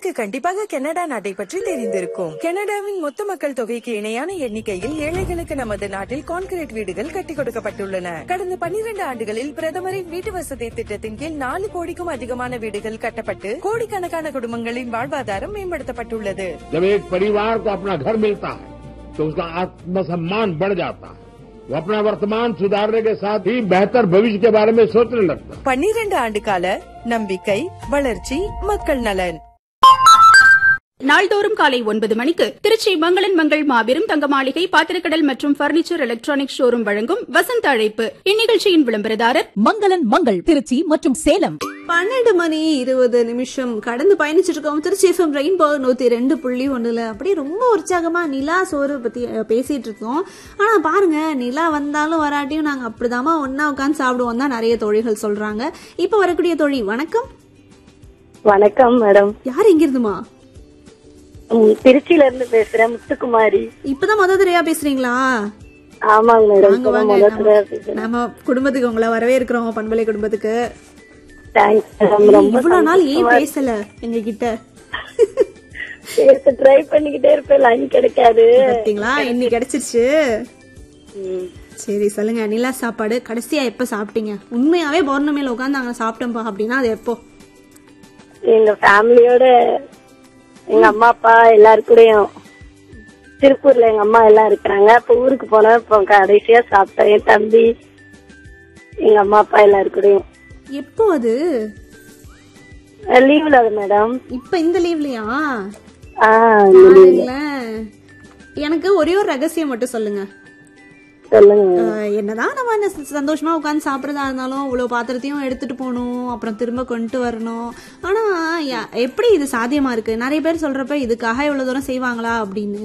உங்களுக்கு கண்டிப்பாக கனடா நாட்டை பற்றி தெரிந்திருக்கும் கனடாவின் மொத்த மக்கள் தொகைக்கு இணையான எண்ணிக்கையில் ஏழைகளுக்கு நமது நாட்டில் கான்கிரீட் வீடுகள் கட்டிக் கொடுக்கப்பட்டுள்ளன கடந்த 12 ஆண்டுகளில் பிரதமரின் வீட்டு வசதி திட்டத்தின் கீழ் நாலு கோடிக்கும் அதிகமான வீடுகள் கட்டப்பட்டு கோடிக்கணக்கான குடும்பங்களின் வாழ்வாதாரம் மேம்படுத்தப்பட்டுள்ளது जब एक परिवार को अपना घर मिलता है तो उसका आत्मसम्मान बढ़ जाता है वो अपना वर्तमान सुधारने के साथ ही बेहतर भविष्य के बारे में सोचने लगता है 12 ஆண்டு கால நம்பிக்கை வளர்ச்சி மக்கள் நலன் நாள்தோறும் காலை ஒன்பது மணிக்கு திருச்சி மங்களன் மங்கள் மாபெரும் தங்க மாளிகை பாத்திரக்கடல் மற்றும் பர்னிச்சர் எலக்ட்ரானிக் ஷோரூம் வழங்கும் வசந்த அழைப்பு இந்நிகழ்ச்சியின் விளம்பரதாரர் மங்களன் மங்கள் திருச்சி மற்றும் சேலம் பன்னெண்டு மணி இருபது நிமிஷம் கடந்து பயணிச்சிட்டு இருக்கோம் திருச்சி எஃப்எம் ரெயின்போ நூத்தி ரெண்டு புள்ளி ஒண்ணுல அப்படியே ரொம்ப உற்சாகமா நிலா சோறு பத்தி அஹ், பேசிட்டு இருக்கோம் ஆனா பாருங்க நிலா வந்தாலும் வராட்டியும் நாங்க அப்படிதாம்மா ஒன்னா உட்காந்து சாப்பிடுவோம் தான் நிறைய தோழிகள் சொல்றாங்க இப்ப வரக்கூடிய தோழி வணக்கம் வணக்கம் மேடம் யார் எங்க இருந்துமா ம், திருச்சியில இருந்து பேசுறேன் முத்துக்குமாரி இப்பதான் முத தடவையா பேசுறீங்களா ஆமாங்க மேடம் வாங்க இப்பதான் வாங்க முதல் தடவை நம்ம- பேசுறேன். நம்ம குடும்பத்துக்கு உங்களை வரவேற்கிறோம் பண்பலை குடும்பத்துக்கு தேங்க்ஸ் மேடம் ஏய், ரொம்ப இவ்வளவு நாள் ஏன் சந்தோஷமா பேசல எங்க கிட்ட பேச ட்ரை பண்ணிக்கிட்டே இருப்பேன் லைன் கிடைக்காது பாத்தீங்களா இன்னைக்கு கிடைச்சிருச்சு ம். சரி சொல்லுங்க நிலா சாப்பாடு கடைசியா எப்ப சாப்பிட்டீங்க உண்மையாவே பௌர்ணமியில உட்காந்து அங்க சாப்பிட்டோம்பா அப்படின்னா அது எப்போ எங்க ஃபேமிலியோட எங்க அம்மா அப்பா எல்லாரு கூடயும் திருப்பூர்ல எங்க அம்மா எல்லாம் இருக்கிறாங்க அப்ப ஊருக்கு போனா இப்போ கடைசியா சாப்பிட்டேன் என் தம்பி எங்க அம்மா அப்பா எல்லாரு கூடயும் எப்போ அது லீவ்ல அது மேடம் இப்ப இந்த லீவ்லயா ஆஹ் இந்த leave ல. பாருங்களேன். எனக்கு ஒரே ஒரு ரகசியம் மட்டும் சொல்லுங்க சொல்லுங்க அஹ், என்னதான் நம்ம இந்த ச- சந்தோஷமா உட்காந்து சாப்பிடறதா இருந்தாலும் இவ்வளவு பாத்திரத்தையும் எடுத்துட்டு போகணும் அப்புறம் திரும்ப கொண்டு வரணும் ஆனா யா- எப்படி இது சாத்தியமா இருக்கு நிறைய பேர் சொல்றப்ப இதுக்காக இவ்வளவு தூரம் செய்வாங்களா அப்படின்னு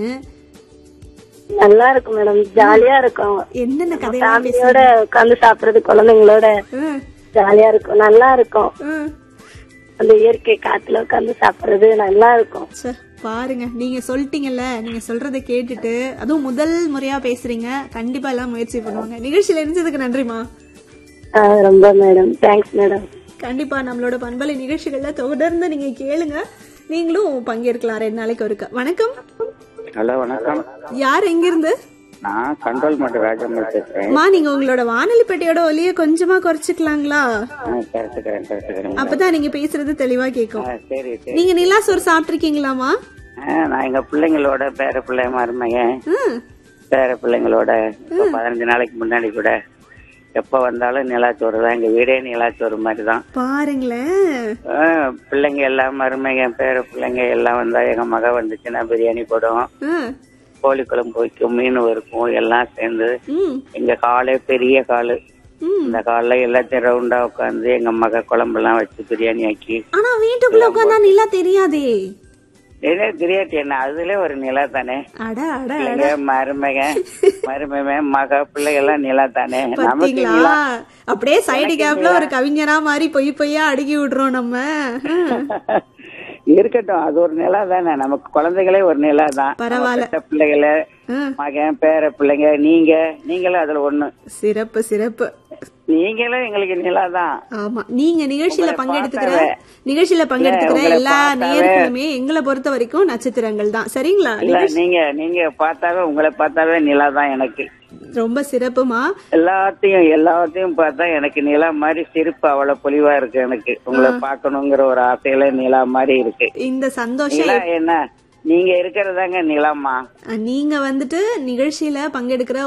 நல்லா இருக்கும் மேடம் ஜாலியா இருக்கும் என்னென்ன கதையெல்லாம் ஃபேமிலியோட உட்காந்து சாப்பிடுறது குழந்தைங்களோட பேசுறீங்க ஜாலியா இருக்கும் நல்லா இருக்கும் ம். அந்த இயற்கை காத்துல உட்காந்து சாப்பிடுறது நல்லா இருக்கும் ச்சே, பாருங்க நீங்க சொல்லிட்டீங்கல்ல நீங்க சொல்றதை கேட்டுட்டு அதுவும் முதல் முறையா பேசுறீங்க கண்டிப்பா எல்லாம் முயற்சி பண்ணுவாங்க நிகழ்ச்சியில இருந்ததுக்கு நன்றிமா ஆஹ் ரொம்ப மேடம் தேங்க்ஸ் மேடம் கண்டிப்பா நம்மளோட பண்பலை நிகழ்ச்சிகள்ல தொடர்ந்து நீங்க கேளுங்க நீங்களும் பங்கேற்கலாம் ரெண்டு நாளைக்கு ஒருக்க வணக்கம் ஹலோ வணக்கம் யார் எங்கிருந்து நான் கண்ட்ரோல் மட்டும் ராஜம்மாள் பேசுறேன் மா நீங்க உங்களோட வானொலி பெட்டியோட ஒலிய கொஞ்சமா குறைச்சிக்கலாங்களா கரெக்டுக்கிறேன் கரெக்டுக்கிறேன் அப்பதான் நீங்க பேசுறது தெளிவா கேட்கும் சரி சரி நீங்க நிலா சோறு சாப்பிட்டிருக்கீங்களாமா ஆ, நான் எங்க பிள்ளைங்களோட பேர பிள்ளை மருமகன் ம். பேர பிள்ளைங்களோட இப்ப பதினஞ்சு நாளைக்கு முன்னாடி கூட எப்ப வந்தாலும் நிலாச்சோறு தான் எங்க வீடே நிலாச்சோறு மாதிரி தான் பாருங்களேன் ஆ, பிள்ளைங்க எல்லாம் மருமகன் பேர பிள்ளைங்க எல்லாம் வந்தா எங்க மக வந்துச்சுன்னா பிரியாணி போடுவோம் ம். கோழி குழம்பு வைக்கும் மீன் இருக்கும் எல்லாம் சேர்ந்து ம். எங்க காலே பெரிய காலு ம். இந்த காலைல எல்லாத்தையும் ரவுண்டா உட்காந்து எங்க மக குழம்பெல்லாம் வச்சு பிரியாணி ஆக்கி ஆனா வீட்டுக்குள்ள உட்காந்தா நிலா தெரியாதே ஏதே தெரியாட்டி என்ன அதுல ஒரு நிலா தானே அட அட பிள்ளைங்க மருமக மருமகன் மக பிள்ளை எல்லாம் நிலா தானே நமக்கு பாத்தீங்களா நிலா அப்படியே சைடு கேப்ல ஒரு கவிஞரா மாதிரி பொய் பொய்யா அடுக்கி விடுறோம் நம்ம ம். இருக்கட்டும் அது ஒரு நிலா தானே நமக்கு குழந்தைகளே ஒரு நிலா தான் பரவாயில்ல. நம்ம பெத்த பிள்ளைகள ம். மகன் பேர பிள்ளைங்க நீங்க நீங்களும் அதுல ஒண்ணு சிறப்பு சிறப்பு நீங்களும் எங்களுக்கு நிலா தான் ஆமா நீங்க நிகழ்ச்சியில உங்களை பங்கெடுத்துக்கிற பார்த்தாவே- நிகழ்ச்சியில பங்கெடுத்துக்கிற உங்களை எல்லா பார்த்தாவே- நேயர்களுமே எங்களை பொறுத்த வரைக்கும் நட்சத்திரங்கள் தான் சரிங்களா இல்ல நிகழ்ச்சி- நீங்க நீங்க பார்த்தாவே உங்களை பார்த்தாவே நிலா தான் எனக்கு ரொம்ப சிறப்புமா எல்லாத்தையும் எல்லாத்தையும் பார்த்தா எனக்கு நிலா மாதிரி சிரிப்பு அவ்வளவு பொலிவா இருக்கு எனக்கு உங்களை பார்க்கணுங்கிற ஒரு ஆசையில நிலா மாதிரி இருக்கு இந்த சந்தோஷம் நிலா என்ன நீங்க இருக்கிறதாங்க நிலாமா நீங்க வந்துட்டு நிகழ்ச்சியில பங்கெடுக்கிற